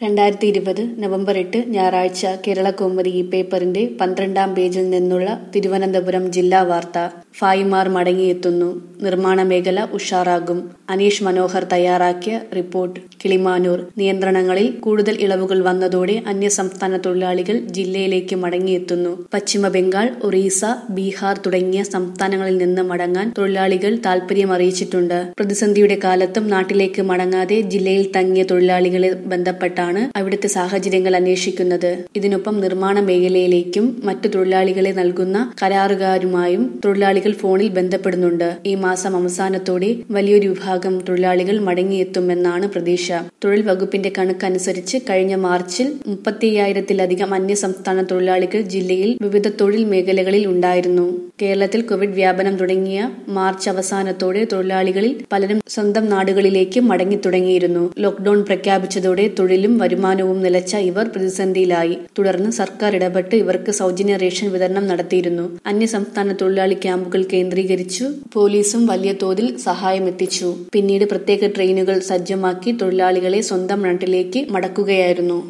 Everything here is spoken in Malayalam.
രണ്ടായിരത്തി ഇരുപത് നവംബർ എട്ട് ഞായറാഴ്ച കേരള കൗമുദി ഈ പേപ്പറിന്റെ പന്ത്രണ്ടാം പേജിൽ നിന്നുള്ള തിരുവനന്തപുരം ജില്ലാ വാർത്ത ഫായിമാർ മടങ്ങിയെത്തുന്നു നിർമ്മാണ മേഖല ഉഷാറാകും അനീഷ് മനോഹർ തയ്യാറാക്കിയ റിപ്പോർട്ട് കിളിമാനൂർ നിയന്ത്രണങ്ങളിൽ കൂടുതൽ ഇളവുകൾ വന്നതോടെ അന്യസംസ്ഥാന തൊഴിലാളികൾ ജില്ലയിലേക്ക് മടങ്ങിയെത്തുന്നു പശ്ചിമ ബംഗാൾ ഒറീസ ബീഹാർ തുടങ്ങിയ സംസ്ഥാനങ്ങളിൽ നിന്ന് മടങ്ങാൻ തൊഴിലാളികൾ താൽപര്യം അറിയിച്ചിട്ടുണ്ട് പ്രതിസന്ധിയുടെ കാലത്തും നാട്ടിലേക്ക് മടങ്ങാതെ ജില്ലയിൽ തങ്ങിയ തൊഴിലാളികളെ ബന്ധപ്പെട്ടാണ് അവിടുത്തെ സാഹചര്യങ്ങൾ അന്വേഷിക്കുന്നത് ഇതിനൊപ്പം നിർമ്മാണ മേഖലയിലേക്കും മറ്റു തൊഴിലാളികളെ നൽകുന്ന കരാറുകാരുമായും തൊഴിലാളികൾ ഫോണിൽ ബന്ധപ്പെടുന്നുണ്ട് ഈ മാസം അവസാനത്തോടെ വലിയൊരു വിഭാഗം തൊഴിലാളികൾ മടങ്ങിയെത്തുമെന്നാണ് പ്രതീക്ഷ തൊഴിൽ വകുപ്പിന്റെ കണക്കനുസരിച്ച് കഴിഞ്ഞ മാർച്ചിൽ മുപ്പത്തിയ്യായിരത്തിലധികം അന്യസംസ്ഥാന തൊഴിലാളികൾ ജില്ലയിൽ വിവിധ തൊഴിൽ മേഖലകളിൽ ഉണ്ടായിരുന്നു കേരളത്തിൽ കോവിഡ് വ്യാപനം തുടങ്ങിയ മാർച്ച് അവസാനത്തോടെ തൊഴിലാളികളിൽ പലരും സ്വന്തം നാടുകളിലേക്ക് മടങ്ങിത്തുടങ്ങിയിരുന്നു ലോക്ഡൌൺ പ്രഖ്യാപിച്ചതോടെ തൊഴിലും വരുമാനവും നിലച്ച ഇവർ പ്രതിസന്ധിയിലായി തുടർന്ന് സർക്കാർ ഇടപെട്ട് ഇവർക്ക് സൗജന്യ റേഷൻ വിതരണം നടത്തിയിരുന്നു അന്യസംസ്ഥാന തൊഴിലാളി ക്യാമ്പുകൾ കേന്ദ്രീകരിച്ചു പോലീസും വലിയ തോതിൽ സഹായമെത്തിച്ചു പിന്നീട് പ്രത്യേക ട്രെയിനുകൾ സജ്ജമാക്കി തൊഴിലാളികളെ സ്വന്തം നാട്ടിലേക്ക് മടക്കുകയായിരുന്നു